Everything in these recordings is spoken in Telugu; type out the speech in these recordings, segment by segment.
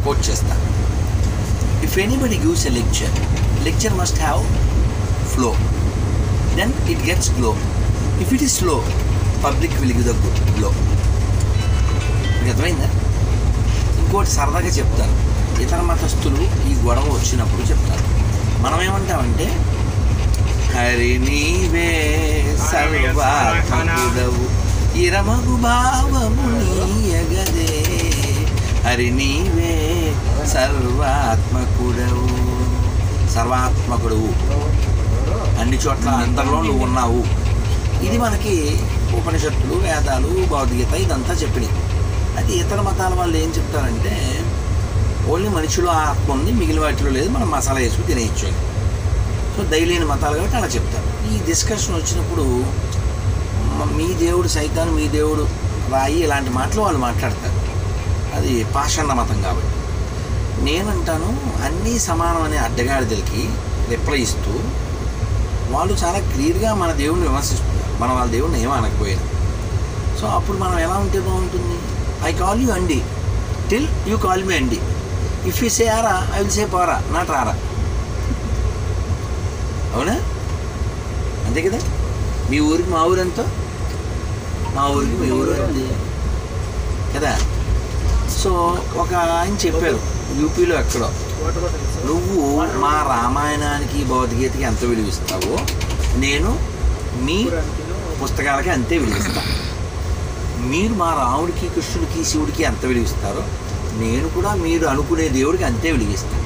కోట్ చేస్తాను if anybody gives a lecture lecture must have flow then it gets glow if it is slow public will give the glow మీకు అర్థమైందా ఇంకోటి సరదాగా చెప్తారు ఇతర మతస్థులు ఈ గొడవ వచ్చినప్పుడు చెప్తారు మనం ఏమంటామంటే హరి నీవే సర్వాత్మకుడవు ఇరమగు భావము నీయగదే హరి నీవే సర్వాత్మకుడవు సర్వాత్మకుడవు అన్ని చోట్ల అందరిలో నువ్వు ఉన్నావు ఇది మనకి ఉపనిషత్తులు వేదాలు భౌతికత ఇదంతా చెప్పినాయి అది ఇతర మతాల వాళ్ళు ఏం చెప్తారంటే ఓన్లీ మనిషిలో ఆత్మ ఉంది మిగిలిన వాటిలో లేదు మనం మసాలా వేసుకుని తినేయచ్చు అని సో దయలేని మతాలు కాబట్టి అలా చెప్తారు ఈ డిస్కషన్ వచ్చినప్పుడు మ- మీ దేవుడు సైతాన్ మీ దేవుడు రాయి ఇలాంటి మాటలు వాళ్ళు మాట్లాడతారు అది పాషాణ మతం కాబట్టి నేనంటాను అన్నీ సమానం అనే అడ్డగాడిదలకి రిప్లై ఇస్తూ వాళ్ళు చాలా క్లియర్గా మన దేవుడిని విమర్శిస్తున్నారు మనం వాళ్ళ దేవుడిని ఏమీ అనకపోయినా సో అప్పుడు మనం ఎలా ఉంటే బాగుంటుంది ఐ కాల్ యూ అండి టిల్ యూ కాల్ మీ అండి ఇఫ్ యూ సే ఆరా ఐ విల్ సే పోరా నాట్ రారా అవునా అంతే కదా మీ ఊరికి మా ఊరు ఎంతో మా ఊరికి మీ ఊరు ఉంది కదా సో ఒక ఆయన చెప్పారు యూపీలో ఎక్కడో నువ్వు మా రామాయణానికి భగవద్గీతకి ఎంత విలువిస్తావో నేను మీ పుస్తకాలకి అంతే విలువిస్తా మీరు మా రాముడికి కృష్ణుడికి శివుడికి ఎంత విలువిస్తారో నేను కూడా మీరు అనుకునే దేవుడికి అంతే విలువిస్తాను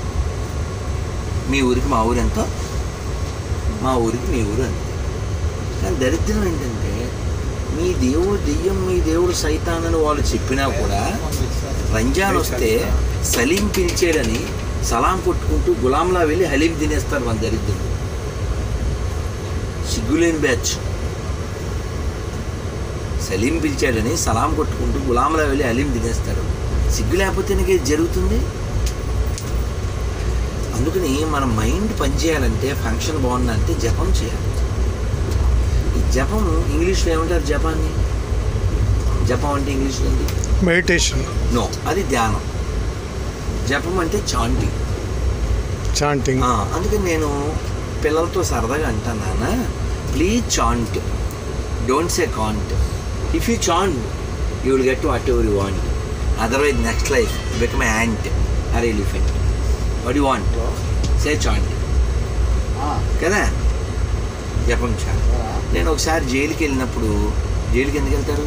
మీ ఊరికి మా ఊరు ఎంతో మా ఊరికి మీ ఊరు అంతే కానీ దరిద్రం ఏంటంటే మీ దేవుడు దెయ్యం మీ దేవుడు సైతాన్ అని వాళ్ళు చెప్పినా కూడా రంజాన్ వస్తే సలీం పిలిచేడని సలాం కొట్టుకుంటూ గులాంలా వెళ్ళి హలీం తినేస్తారు మన దరిద్రులు సిగ్గులేని బ్యాచ్ సలీం పిలిచాడని సలాం కొట్టుకుంటూ గులాంలా వెళ్ళి హలీం తినేస్తాడు సిగ్గు లేకపోతే నీకు ఇది జరుగుతుంది అందుకని మన మైండ్ పనిచేయాలంటే ఫంక్షన్ బాగుందంటే జపం చేయాలి ఈ జపం ఇంగ్లీష్లో ఏమంటారు జపాన్ని జపం అంటే ఇంగ్లీష్లో ఏంటి మెడిటేషన్ నో అది ధ్యానం జపం అంటే చాంటింగ్ చాంటింగ్ అందుకని నేను పిల్లలతో సరదాగా అంటాను నాన్న please chant don't say can't if you chant you will get whatever you want otherwise next life become ant or elephant what you want say chant కదా జపం చాలు నేను ఒకసారి జైలుకి వెళ్ళినప్పుడు జైలుకి ఎందుకు వెళ్తారు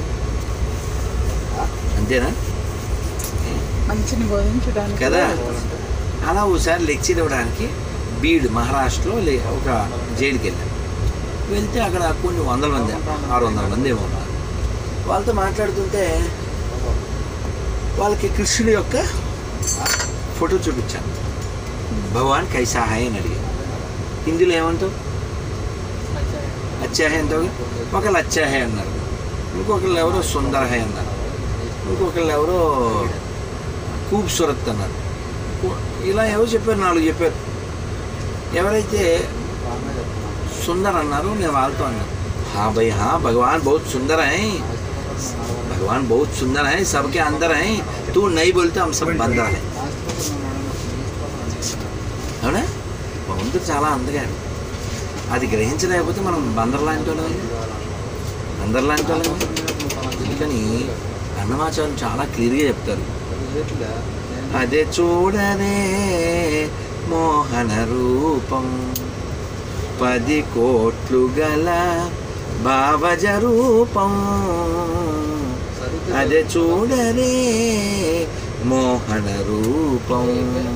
అంతేనా మంచిని బోధించడానికి కదా అలా ఒకసారి లెక్చర్ ఇవ్వడానికి బీడ్ మహారాష్ట్రలో లే ఒక జైలుకి వెళ్ళాం వెళ్తే అక్కడ కొన్ని వందల మంది ఆరు వందల మంది ఏమో ఉన్నారు వాళ్ళతో మాట్లాడుతుంటే వాళ్ళకి కృష్ణుడి యొక్క ఫోటో చూపించాను భగవాన్ కైసా హై అని అడిగాను హిందీలో ఏమంటావు అచ్చా హై అంటావు ఒకళ్ళు అచ్చా హై అన్నారు ఇంకొకళ్ళు ఎవరో సుందర హై అన్నారు ఇంకొకళ్ళు ఎవరో ఖూబ్సూరత్ అన్నారు ఇలా ఎవరు చెప్పారు నాలుగు చెప్పారు ఎవరైతే సుందర్ అన్నారు నేను వాళ్ళతో అన్నాను हाँ भाई हाँ भगवान बहुत सुंदर है भगवान बहुत सुंदर है सबके अंदर है तू नहीं बोलते हम सब बंदर है అవునా భగవంతుడు చాలా అందగాడు అది గ్రహించలేకపోతే మనం బందర్ లాంటి వాళ్ళం బందర్ లాంటి వాళ్ళం అందుకని అన్నమాచార్యులు చాలా క్లియర్గా చెప్తారు అదే చూడనే మోహన రూపం పది కోట్లు గల భావజ రూపం అదే చూడనే మోహన రూపం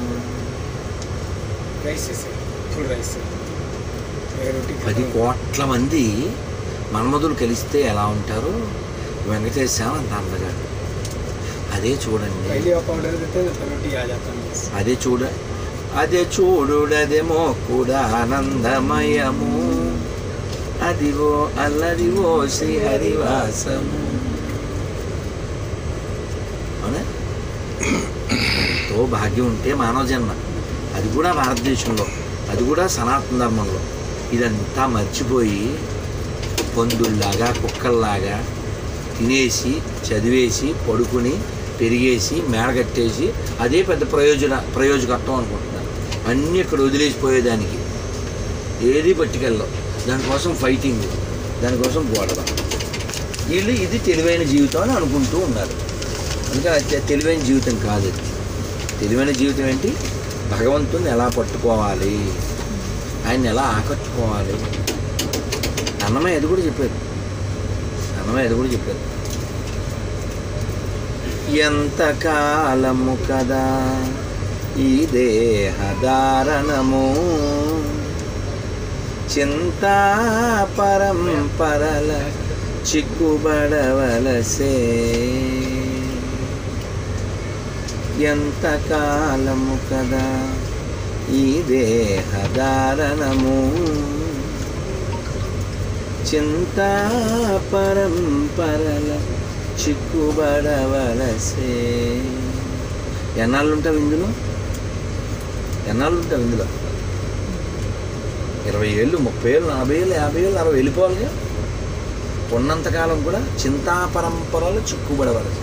రైస్ ఫుల్ రైస్ रोटी పది కోట్ల మంది మన్మధులు కలిస్తే ఎలా ఉంటారో వెంకటేశ్వర స్వామి అంత అందగాడు అదే చూడండి पहले आप ऑर्डर देते हैं तो रोटी आ जाता है అదే చూడ అదే చూడుడదేమో కూడా ఆనందమయము అదివో అల్లదివో శ్రీ హరివాసము అవునా ఎంతో భాగ్యం ఉంటే మానవ జన్మ అది కూడా భారతదేశంలో అది కూడా సనాతన ధర్మంలో ఇదంతా మర్చిపోయి పందుల్లాగా కుక్కల్లాగా తినేసి చదివేసి పడుకుని పెరిగేసి మేడ కట్టేసి అదే పెద్ద ప్రయోజన ప్రయోజకత్వం అనుకుంటున్నారు అన్నీ ఇక్కడ వదిలేసిపోయేదానికి ఏది పట్టుకెళ్ళవు దానికోసం ఫైటింగ్ దానికోసం గొడవ వీళ్ళు ఇది తెలివైన జీవితం అని అనుకుంటూ ఉన్నారు అందుకని అది తెలివైన జీవితం కాదు ఇది తెలివైన జీవితం ఏంటి భగవంతుని ఎలా పట్టుకోవాలి ఆయన ఎలా ఆకట్టుకోవాలి అన్నమయ్య అది కూడా చెప్పారు అన్నమయ్య అది కూడా చెప్పారు ఎంత కాలము కదా ఈ దేహధారణము చింతా పరంపరల చిక్కుబడవలసే ఎంత కాలము కదా ఈ దేహధారణము చింతా పరంపరల చిక్కుబడవలసే ఎన్నాళ్ళు ఉంటావు ఇందులో ఎన్నాళ్ళు ఉంటావు ఇందులో ఇరవై ఏళ్ళు ముప్పై ఏళ్ళు నలభై ఏళ్ళు యాభై ఏళ్ళు అరవై వెళ్ళిపోవాలిగా ఉన్నంతకాలం కూడా చింతా పరంపరలు చిక్కుబడవలసి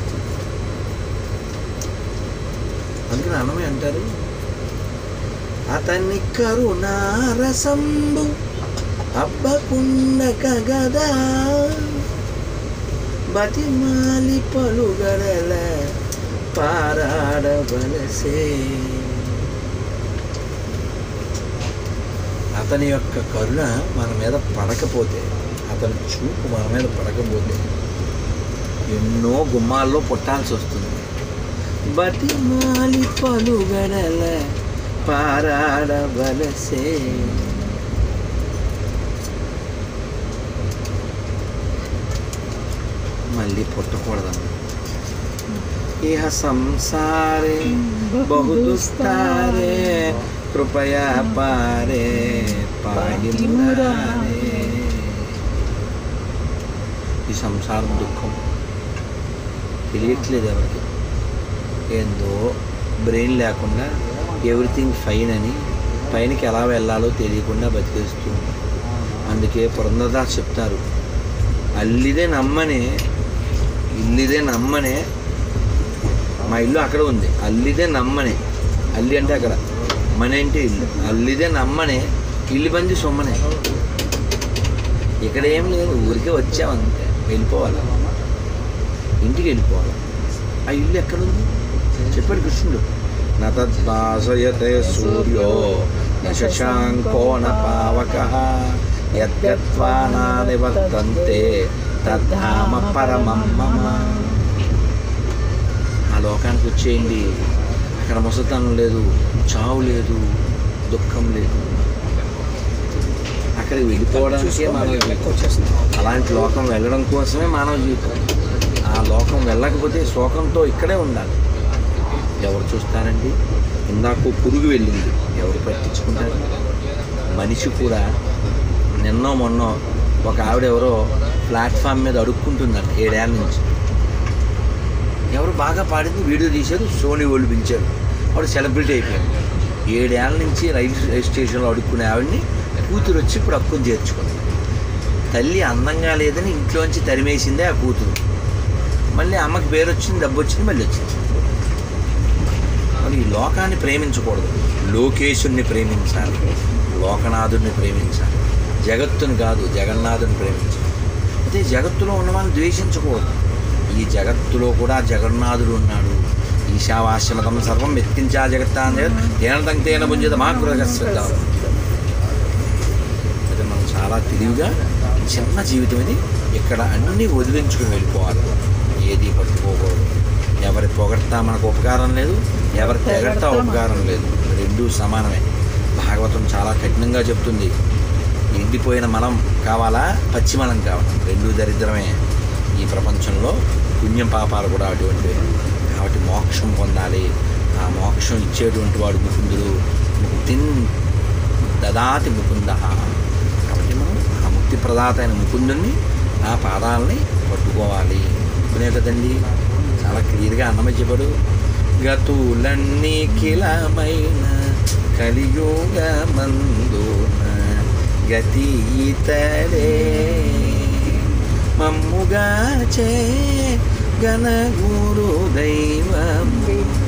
అందుకని అన్నమే అంటారు అతన్ని కరుణారసంబు అబ్బకుండక గదా బతిమాలి పలుగడల పారాడవలసే అతని యొక్క కరుణ మన మీద పడకపోతే అతని చూపు మన మీద పడకపోతే ఎన్నో గుమ్మాల్లో పుట్టాల్సి వస్తుంది బతిమాలి పలుగడల పారాడవలసే మళ్ళీ పుట్టకూడదన్న ఇహ సంసారే బహుదుస్తారే కృపయా పారే పాడి మురారే. ఈ సంసారం దుఃఖం తెలియట్లేదు ఎవరికి ఏందో బ్రెయిన్ లేకుండా ఎవ్రీథింగ్ ఫైన్ అని పైనకి ఎలా వెళ్ళాలో తెలియకుండా బతికేస్తూ ఉంటాం. అందుకే పురంధరదాస్ చెప్తారు అల్లిదే నమ్మనే ఇల్లిదే నమ్మనే మా ఇల్లు అక్కడ ఉంది అల్లిదే నమ్మనే అల్లి అంటే అక్కడ మనే అంటే ఇల్లు అల్లిదే నమ్మనే ఇల్లు బంది సొమ్మనే ఇక్కడ ఏం లేదు ఊరికే వచ్చామంతే వెళ్ళిపోవాలి ఇంటికి వెళ్ళిపోవాలి ఆ ఇల్లు ఎక్కడుంది చెప్పాడు కృష్ణుడు నతద్భాసయతే సూర్యో న శశాంకో న పావక యద్గత్వా నా నివర్తంతే తద్ధామ పరమం మమ ఆ లోకానికి వచ్చేయండి అక్కడ ముసతనం లేదు చావు లేదు దుఃఖం లేదు అక్కడికి వెళ్ళిపోవడానికే మానవ జీవితం అలాంటి లోకం వెళ్ళడం కోసమే మానవ జీవితం ఆ లోకం వెళ్ళకపోతే శోకంతో ఇక్కడే ఉండాలి ఎవరు చూస్తారండి ఇందాక పురుగు వెళ్ళింది ఎవరు పట్టించుకుంటారు మనిషి కూడా నిన్నో మొన్నో ఒక ఆవిడ ఎవరో ప్లాట్ఫామ్ మీద అడుక్కుంటుందంట ఏడేళ్ళ నుంచి ఎవరు బాగా పాడింది వీడియో తీశారు సోనీ వాళ్ళు పిలిచారు ఆవిడ సెలబ్రిటీ అయిపోయారు ఏడేళ్ళ నుంచి రైలు రైలు స్టేషన్లో అడుక్కునే ఆవిడని కూతురు వచ్చి ఇప్పుడు అక్కుని చేర్చుకుంది తల్లి అందంగా లేదని ఇంట్లోంచి తరిమేసిందే ఆ కూతురు మళ్ళీ అమ్మకి పేరు వచ్చింది డబ్బు వచ్చింది మళ్ళీ వచ్చింది మరి ఈ లోకాన్ని ప్రేమించకూడదు లోకేశుణ్ణి ప్రేమించాలి లోకనాథుడిని ప్రేమించాలి జగత్తుని కాదు జగన్నాథుని ప్రేమించాలి అయితే జగత్తులో ఉన్న వాళ్ళని ద్వేషించకూడదు ఈ జగత్తులో కూడా జగన్నాథుడు ఉన్నాడు ఈశావాశ్యమతం సర్వం ఎత్తించా జగత్తా ఏనంతం తేన పుంజత మా గృహశ్రద్ధ అయితే మనం చాలా తెలివిగా చిన్న జీవితం ఇది ఇక్కడ అన్నీ వదిలించుకుని వెళ్ళిపోవాలి ఏది పట్టుకోకూడదు ఎవరి పొగడతా మనకు ఉపకారం లేదు ఎవరి తెగడతా ఉపకారం లేదు రెండూ సమానమే భాగవతం చాలా కఠినంగా చెప్తుంది ఎండిపోయిన మలం కావాలా పచ్చి మలం కావాలా రెండూ దరిద్రమే ఈ ప్రపంచంలో పుణ్యం పాపాలు కూడా అటువంటివే కాబట్టి మోక్షం పొందాలి ఆ మోక్షం ఇచ్చేటువంటి వాడు ముకుందుడు ముక్తిన్ దదాతి ముకుంద కాబట్టి మనం ఆ ముక్తి ప్రదాత అయిన ముకుందుని ఆ పాదాలని పట్టుకోవాలి అనుకునే కదండి చాలా క్లియర్గా అన్నమయ్య చెప్పాడు గతులన్నీ కిలమైన కలియుగ మందున గతి ఇతడే మమ్ముగా చే గణ గురు దైవం శ్రీ